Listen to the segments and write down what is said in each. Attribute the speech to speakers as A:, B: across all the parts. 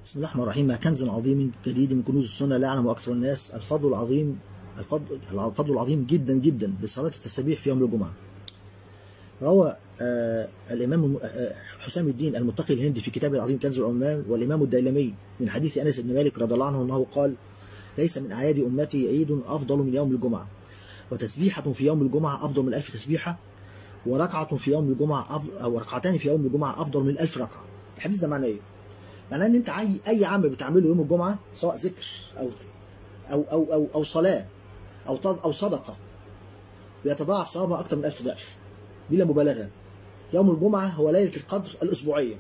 A: بسم الله الرحمن الرحيم كنز عظيم جديد من كنوز السنة لا يعلم أكثر الناس الفضل العظيم الفضل, الفضل العظيم جدا جدا لصلاة التسابيح في يوم الجمعة روى آه الإمام آه حسام الدين المتقي الهندي في كتابه العظيم كنز العمال والإمام الديلمي من حديث أنس بن مالك رضي الله عنه أنه قال ليس من أعياد أمتي عيد أفضل من يوم الجمعة وتسبيحة في يوم الجمعة أفضل من ألف تسبيحة وركعة في يوم الجمعة أفضل أو ركعتان في يوم الجمعة أفضل من ألف ركعة الحديث ده معناه إيه؟ معناه ان انت اي اي عمل بتعمله يوم الجمعه سواء ذكر او او او او, أو صلاه او او صدقه بيتضاعف ثوابها اكثر من 1000 ضعف بلا مبالغه يوم الجمعه هو ليله القدر الاسبوعيه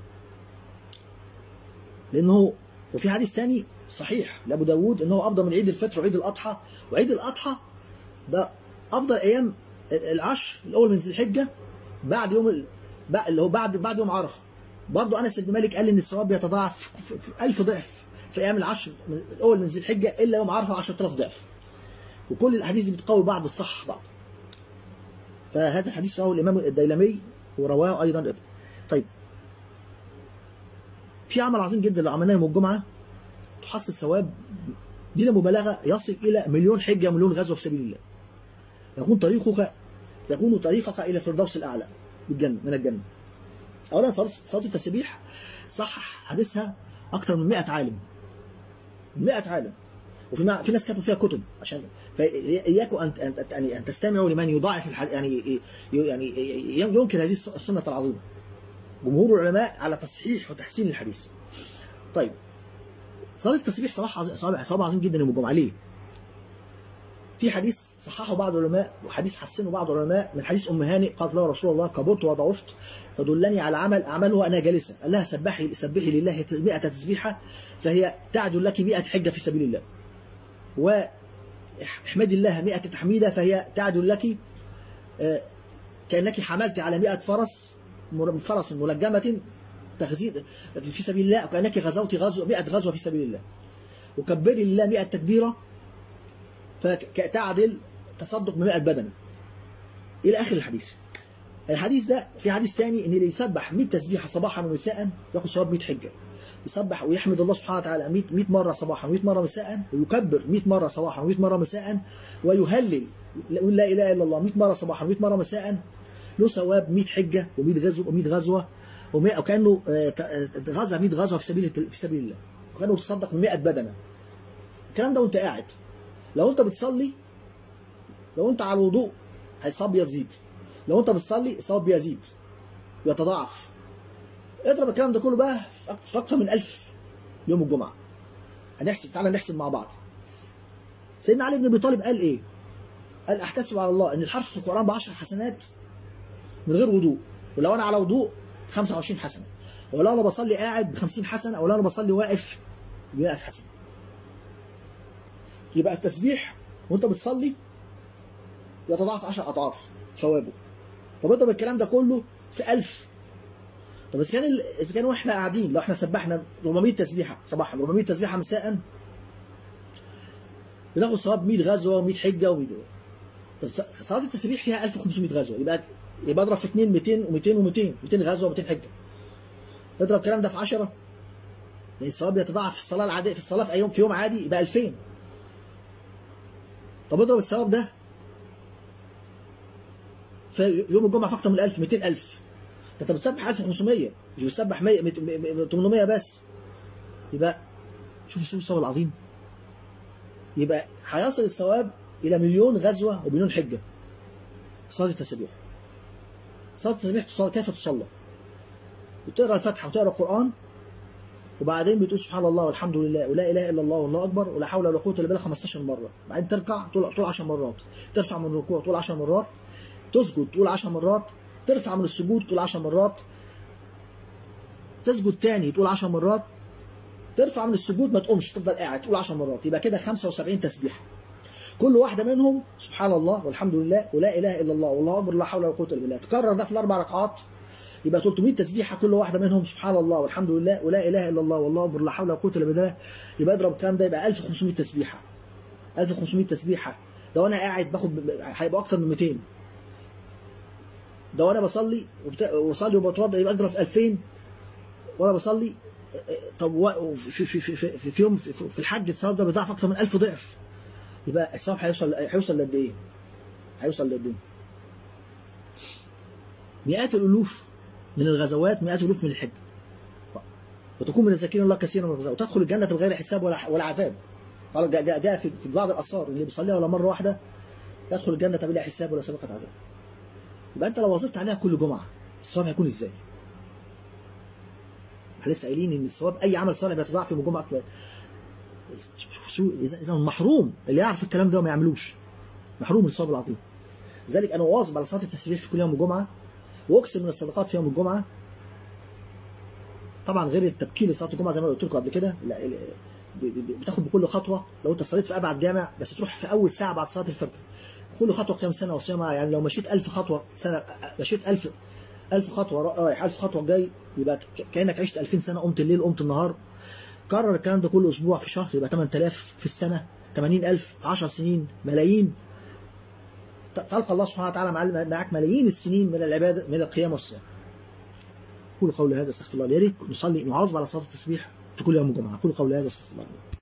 A: لانه وفي حديث ثاني صحيح لابو داود انه افضل من عيد الفطر وعيد الاضحى وعيد الاضحى ده افضل ايام العشر الاول من ذي الحجه بعد يوم ال... اللي هو بعد بعد يوم عرفه برضه انس بن مالك قال ان الثواب بيتضاعف في 1000 ضعف في ايام العشر من الاول من ذي الحجه الا يوم عرفه 10000 ضعف وكل الاحاديث دي بتقوي بعض وتصحح بعض فهذا الحديث رواه الامام الديلمي ورواه ايضا ابن طيب في عمل عظيم جدا لو عملناه يوم الجمعه تحصل ثواب بلا مبالغه يصل الى مليون حجه مليون غزوه في سبيل الله يكون طريقك تكون طريقك الى الفردوس الاعلى بالجنه من الجنه اولا صلاه التسبيح صحح حديثها اكثر من 100 عالم 100 عالم وفي مع... في ناس كتبوا فيها كتب عشان فاياكم ان يعني ان تستمعوا لمن يضاعف الحد... يعني يعني ينكر هذه السنه العظيمه جمهور العلماء على تصحيح وتحسين الحديث طيب صلاه التسبيح صباح عظيم صباح عظيم جدا يوم الجمعه ليه؟ في حديث صححه بعض العلماء وحديث حسنه بعض العلماء من حديث ام هانئ قالت له رسول الله كبرت وضعفت فدلني على عمل اعمله وانا جالسه قال لها سبحي سبحي لله 100 تسبيحه فهي تعدل لك 100 حجه في سبيل الله واحمدي الله 100 تحميده فهي تعدل لك كانك حملت على 100 فرس فرس ملجمه تغزيد في سبيل الله وكانك غزوت غزوه 100 غزوه في سبيل الله وكبري لله 100 تكبيره فتعدل تصدق ب 100 بدنه الى اخر الحديث الحديث ده في حديث ثاني ان اللي يسبح 100 تسبيحه صباحا ومساء ياخذ ثواب 100 حجه يسبح ويحمد الله سبحانه وتعالى 100 100 مره صباحا و100 مره مساء ويكبر 100 مره صباحا و100 مره مساء ويهلل يقول لا اله الا الله 100 مره صباحا و100 مره مساء له ثواب 100 حجه و100 غزوه و100 غزوه وكانه غزا 100 غزوه في سبيل في سبيل الله وكانه تصدق ب 100 بدنه الكلام ده وانت قاعد لو انت بتصلي لو انت على الوضوء الثواب بيزيد لو انت بتصلي الثواب بيزيد بيتضاعف اضرب الكلام ده كله بقى في اكثر من 1000 يوم الجمعه هنحسب تعالى نحسب مع بعض سيدنا علي بن ابي طالب قال ايه قال احتسب على الله ان الحرف في القران ب 10 حسنات من غير وضوء ولو انا على وضوء 25 حسنه ولو انا بصلي قاعد ب 50 حسنه ولو انا بصلي واقف ب 100 حسنه يبقى التسبيح وانت بتصلي يتضاعف 10 اضعاف ثوابه طب اضرب الكلام ده كله في 1000 طب اذا كان اذا كان واحنا قاعدين لو احنا سبحنا 400 تسبيحه صباحا 400 تسبيحه مساء بناخد ثواب 100 غزوه و100 حجه و100 طب صلاه التسبيح فيها 1500 غزوه يبقى يبقى اضرب في 2 200 و200 و200 200 غزوه و200 حجه اضرب الكلام ده في 10 لان الثواب يتضاعف في الصلاه العاديه في الصلاه في يوم في يوم عادي يبقى 2000 طب اضرب الثواب ده في يوم الجمعه في اكتر من 1000 200000 ده انت بتسبح 1500 مش بتسبح 100 800 بس يبقى شوف شوف الثواب العظيم يبقى هيصل الثواب الى مليون غزوه ومليون حجه في صلاه التسبيح صلاه التسبيح تصلى كيف تصلى بتقرا الفاتحه وتقرا القران وبعدين بتقول سبحان الله والحمد لله ولا اله الا الله والله اكبر ولا حول ولا قوه الا بالله 15 مره بعدين تركع تقول تقول 10 مرات ترفع من الركوع تقول 10 مرات تسجد تقول 10 مرات ترفع من السجود تقول 10 مرات تسجد تاني تقول 10 مرات ترفع من السجود ما تقومش تفضل قاعد تقول 10 مرات يبقى كده 75 تسبيحه كل واحده منهم سبحان الله والحمد لله ولا اله الا الله والله اكبر لا حول ولا قوه الا بالله تكرر ده في الاربع ركعات يبقى 300 تسبيحه كل واحده منهم سبحان الله والحمد لله ولا اله الا الله والله اكبر لا حول ولا قوه الا بالله يبقى اضرب الكلام ده يبقى 1500 تسبيحه 1500 تسبيحه ده وانا قاعد باخد هيبقى اكتر من 200 ده وانا بصلي وبصلي وبتوضى يبقى اضرب في 2000 وانا بصلي طب و- في في في في, في يوم في, في الحج الثواب ده بيضاعف اكتر من 1000 ضعف يبقى الثواب هيوصل هيوصل لقد ايه؟ هيوصل لقد ايه؟ مئات الالوف من الغزوات مئات الالوف من الحج وتكون من الذاكرين الله كثيرا من الغزوات وتدخل الجنه بغير حساب ولا ولا عذاب قال جاء, جاء, جاء في, في بعض الاثار اللي بيصليها ولا مره واحده يدخل الجنه بلا حساب ولا سابقه عذاب يبقى انت لو واظبت عليها كل جمعه الثواب هيكون ازاي؟ احنا لسه قايلين ان الثواب اي عمل صالح بيتضاعف يوم الجمعه اكتر اذا اذا محروم اللي يعرف الكلام ده وما يعملوش محروم من الثواب العظيم لذلك انا واظب على صلاه التسبيح في كل يوم الجمعه واكثر من الصدقات في يوم الجمعه طبعا غير التبكير لصلاه الجمعه زي ما قلت لكم قبل كده لا، ال- ب- ب- بتاخد بكل خطوه لو انت صليت في ابعد جامع بس تروح في اول ساعه بعد صلاه الفجر كل خطوه قيام سنه وصيام يعني لو مشيت 1000 خطوه سنه مشيت 1000 1000 خطوه رايح 1000 خطوه جاي يبقى ك- كانك عشت 2000 سنه قمت الليل قمت النهار كرر الكلام ده كل اسبوع في شهر يبقى 8000 في السنه 80000 في 10 سنين ملايين ت- تلقى الله سبحانه وتعالى مع- معك ملايين السنين من العباده من القيام والصيام قولوا قولي هذا استغفر الله لي ولكم. نصلي نعاظم على صلاه التسبيح في كل يوم الجمعه قولوا قولي هذا استغفر الله لي ولكم.